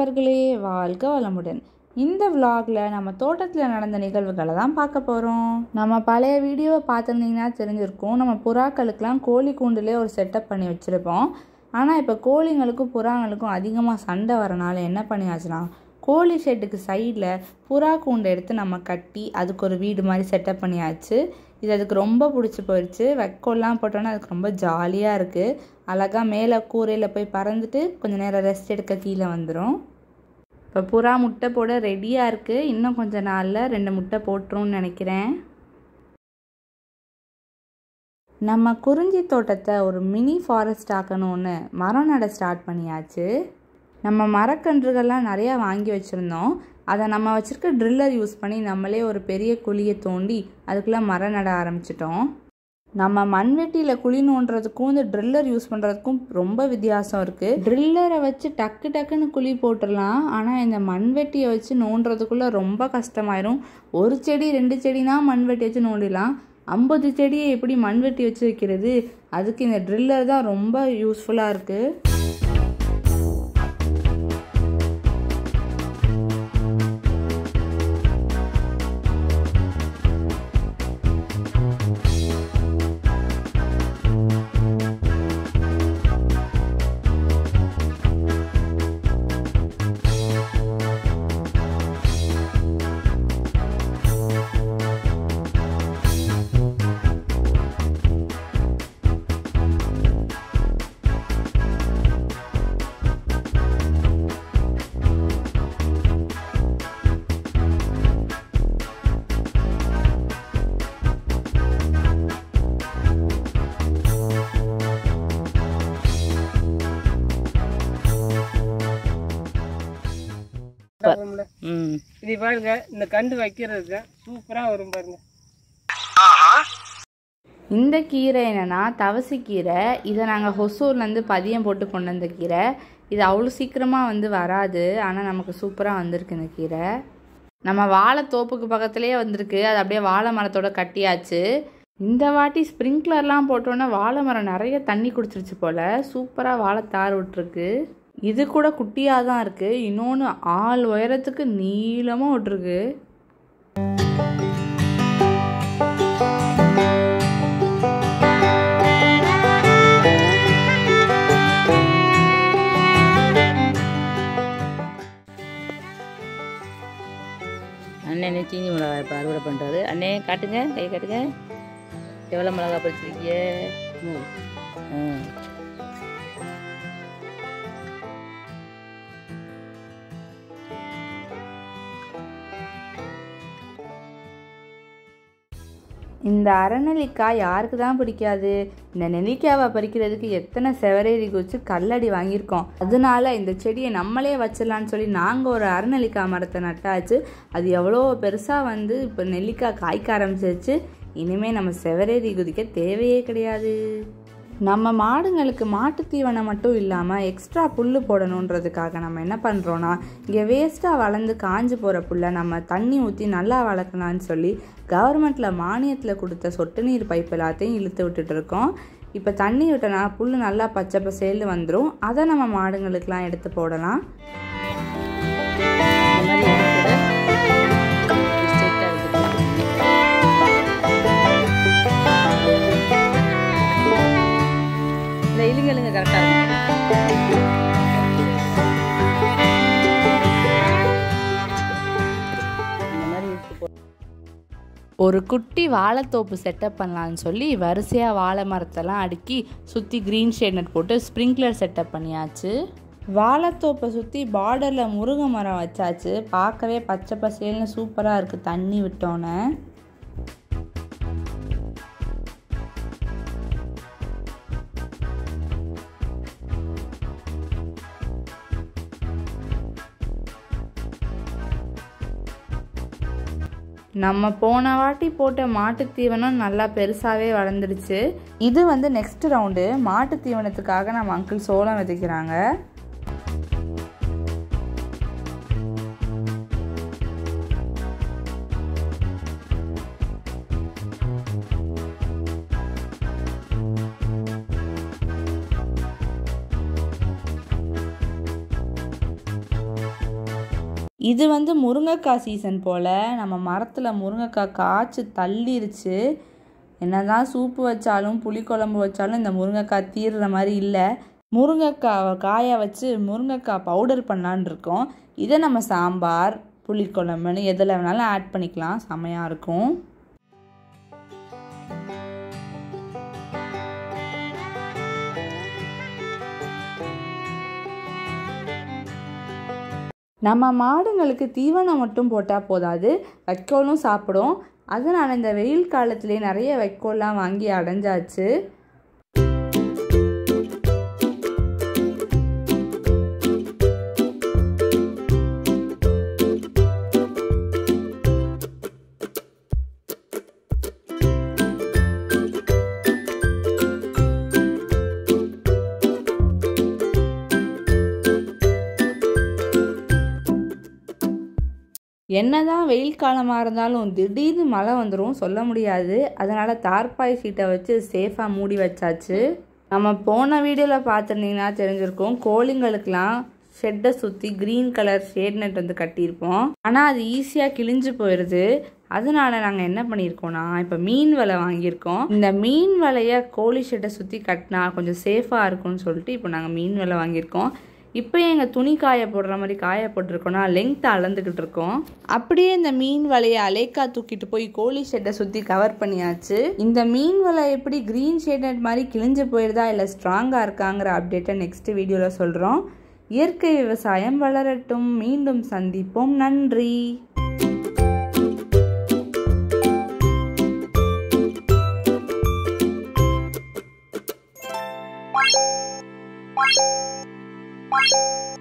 நண்பர்களே வாழ்க வளமுடன் இந்த vlogல நம்ம தோட்டத்தில் நடந்த நிகழ்வுகளை தான் பார்க்க போகிறோம் நம்ம பழைய வீடியோவை பார்த்துருந்தீங்கன்னா தெரிஞ்சிருக்கும் நம்ம புறாக்களுக்கெல்லாம் கோழி கூண்டுலேயே ஒரு செட்டப் பண்ணி வச்சுருப்போம் ஆனால் இப்போ கோழிங்களுக்கும் புறாங்களுக்கும் அதிகமாக சண்டை வரனால என்ன பண்ணியாச்சுன்னா கோழி ஷெட்டுக்கு சைடில் புறா கூண்டை எடுத்து நம்ம கட்டி அதுக்கு ஒரு வீடு மாதிரி செட்டப் பண்ணியாச்சு இது அதுக்கு ரொம்ப பிடிச்சி போயிடுச்சு வெக்கோல்லாம் போட்டோன்னா அதுக்கு ரொம்ப ஜாலியாக இருக்குது அழகாக மேலே கூரையில் போய் பறந்துட்டு கொஞ்சம் நேரம் ரெஸ்ட் எடுக்க கீழே வந்துடும் இப்போ புறா முட்டை போட ரெடியாக இருக்குது இன்னும் கொஞ்ச நாளில் ரெண்டு முட்டை போட்டுரும்னு நினைக்கிறேன் நம்ம குறிஞ்சி தோட்டத்தை ஒரு மினி ஃபாரஸ்ட் ஆக்கணும்னு மரம் நட ஸ்டார்ட் பண்ணியாச்சு நம்ம மரக்கன்றுகள்லாம் நிறையா வாங்கி வச்சுருந்தோம் அதை நம்ம வச்சுருக்க ட்ரில்லர் யூஸ் பண்ணி நம்மளே ஒரு பெரிய குழியை தோண்டி அதுக்குள்ளே மரம் நட ஆரம்பிச்சிட்டோம் நம்ம மண்வெட்டியில் குழி நோண்டுறதுக்கும் இந்த ட்ரில்லர் யூஸ் பண்ணுறதுக்கும் ரொம்ப வித்தியாசம் இருக்குது ட்ரில்லரை வச்சு டக்கு டக்குன்னு குழி போட்டுடலாம் ஆனால் இந்த மண்வெட்டியை வச்சு நோண்டுறதுக்குள்ளே ரொம்ப கஷ்டமாயிரும் ஒரு செடி ரெண்டு செடினா மண்வெட்டி வச்சு நோண்டிடலாம் ஐம்பது செடியை எப்படி மண்வெட்டி வச்சு வைக்கிறது அதுக்கு இந்த ட்ரில்லர் தான் ரொம்ப யூஸ்ஃபுல்லாக இருக்குது வரும்ல. ம் இது பாருங்க இந்த கண்டு வைக்கிறதுக்கு சூப்பரா வரும் பாருங்க இந்த கீரை என்னென்னா தவசிக்கீரை இதை நாங்கள் ஹொசூர்லேருந்து பதியம் போட்டு கொண்டு வந்த கீரை இது அவ்வளோ சீக்கிரமாக வந்து வராது ஆனால் நமக்கு சூப்பராக வந்திருக்கு இந்த கீரை நம்ம வாழை தோப்புக்கு பக்கத்துலேயே வந்திருக்கு அது அப்படியே வாழை மரத்தோட கட்டியாச்சு இந்த வாட்டி ஸ்ப்ரிங்க்லர்லாம் போட்டோன்னே வாழை மரம் நிறைய தண்ணி குடிச்சிருச்சு போல் சூப்பராக வாழை தார் விட்டுருக்கு இது கூட குட்டியாக தான் இருக்குது இன்னொன்று ஆள் உயரத்துக்கு நீளமாக விட்டுருக்கு அண்ணனே சீனி மிளகாய் இப்போ அறுவடை பண்ணுறாரு அண்ணே காட்டுங்க கை காட்டுங்க எவ்வளோ மிளகா பறிச்சிருக்கீங்க ம் இந்த அரைநெல்லிக்காய் யாருக்கு தான் பிடிக்காது இந்த நெல்லிக்காவை பறிக்கிறதுக்கு எத்தனை செவரேறி குச்சி கல்லடி வாங்கியிருக்கோம் அதனால இந்த செடியை நம்மளே வச்சிடலான்னு சொல்லி நாங்கள் ஒரு அரைநெல்லிக்காய் மரத்தை நட்டாச்சு அது எவ்வளோ பெருசாக வந்து இப்போ நெல்லிக்காய் காய்க்க ஆரம்பிச்சிருச்சு இனிமேல் நம்ம செவரேறி குதிக்க தேவையே கிடையாது நம்ம மாடுங்களுக்கு மாட்டுத் தீவனம் மட்டும் இல்லாமல் எக்ஸ்ட்ரா புல் போடணுன்றதுக்காக நம்ம என்ன பண்ணுறோன்னா இங்கே வேஸ்ட்டாக வளர்ந்து காஞ்சு போகிற புல்லை நம்ம தண்ணி ஊற்றி நல்லா வளர்க்கலான்னு சொல்லி கவர்மெண்ட்டில் மானியத்தில் கொடுத்த சொட்டு நீர் பைப் எல்லாத்தையும் இழுத்து விட்டுட்டு இருக்கோம் இப்போ தண்ணி விட்டனா புல் நல்லா பச்சை பசேல்னு வந்துடும் அதை நம்ம மாடுங்களுக்கெலாம் எடுத்து போடலாம் இந்த மாதிரி எடுத்து கூட ஸ்ட்ரைட்டாக இருக்குது இந்த இழுங்க இழுங்க கரெக்டாக இருக்கும் இந்த மாதிரி இழுத்து போ ஒரு குட்டி வாழைத்தோப்பு செட்டப் பண்ணலான்னு சொல்லி வரிசையாக வாழை மரத்தெல்லாம் அடுக்கி சுற்றி க்ரீன் ஷேட் நெட் போட்டு ஸ்ப்ரிங்க்லர் செட்டப் பண்ணியாச்சு வாழைத்தோப்பை சுற்றி பார்டரில் முருங்கை மரம் வச்சாச்சு பார்க்கவே பச்சை பசேல்னு சூப்பராக இருக்குது தண்ணி விட்டோன்னே நம்ம போன வாட்டி போட்ட மாட்டுத் தீவனம் நல்லா பெருசாகவே வளர்ந்துடுச்சு இது வந்து நெக்ஸ்ட் ரவுண்டு மாட்டுத் தீவனத்துக்காக நம்ம அங்கிள் சோளம் விதைக்கிறாங்க இது வந்து முருங்கைக்காய் சீசன் போல் நம்ம மரத்தில் முருங்கைக்காய் காய்ச்சி தள்ளிருச்சு என்னதான் சூப்பு வச்சாலும் புளிக்குழம்பு வச்சாலும் இந்த முருங்கைக்காய் தீர்ற மாதிரி இல்லை முருங்கைக்காய் காய வச்சு முருங்கைக்காய் பவுடர் பண்ணலான்னு இருக்கோம் இதை நம்ம சாம்பார் புளிக்குழம்புன்னு எதில் வேணாலும் ஆட் பண்ணிக்கலாம் செமையாக இருக்கும் நம்ம மாடுங்களுக்கு தீவனம் மட்டும் போட்டால் போதாது வைக்கோலும் சாப்பிடும் அதனால் இந்த வெயில் காலத்துலேயே நிறைய வைக்கோல்லாம் வாங்கி அடைஞ்சாச்சு என்னதான் வெயில் காலமாக இருந்தாலும் திடீர்னு மழை வந்துடும் சொல்ல முடியாது அதனால் தார்பாய் சீட்டை வச்சு சேஃபாக மூடி வச்சாச்சு நம்ம போன வீடியோவில் பார்த்துருந்தீங்கன்னா தெரிஞ்சிருக்கும் கோழிங்களுக்கெல்லாம் ஷெட்டை சுற்றி க்ரீன் கலர் ஷேட் நெட் வந்து கட்டியிருப்போம் ஆனால் அது ஈஸியாக கிழிஞ்சு போயிடுது அதனால நாங்கள் என்ன பண்ணியிருக்கோம்னா இப்போ மீன் வலை வாங்கியிருக்கோம் இந்த மீன் வலையை கோழி ஷெட்டை சுற்றி கட்டினா கொஞ்சம் சேஃபாக இருக்கும்னு சொல்லிட்டு இப்போ நாங்கள் மீன் வலை வாங்கியிருக்கோம் இப்போ எங்கள் துணி காய போடுற மாதிரி காய போட்டிருக்கோம்னா லெங்க்த்தை அளந்துக்கிட்டு இருக்கோம் அப்படியே இந்த மீன் வலையை அலேக்கா தூக்கிட்டு போய் கோழி ஷெட்டை சுற்றி கவர் பண்ணியாச்சு இந்த மீன் வலை எப்படி க்ரீன் ஷேடட் மாதிரி கிழிஞ்சு போயிருதா இல்லை ஸ்ட்ராங்காக இருக்காங்கிற அப்டேட்டை நெக்ஸ்ட் வீடியோவில் சொல்கிறோம் இயற்கை விவசாயம் வளரட்டும் மீண்டும் சந்திப்போம் நன்றி Thank you.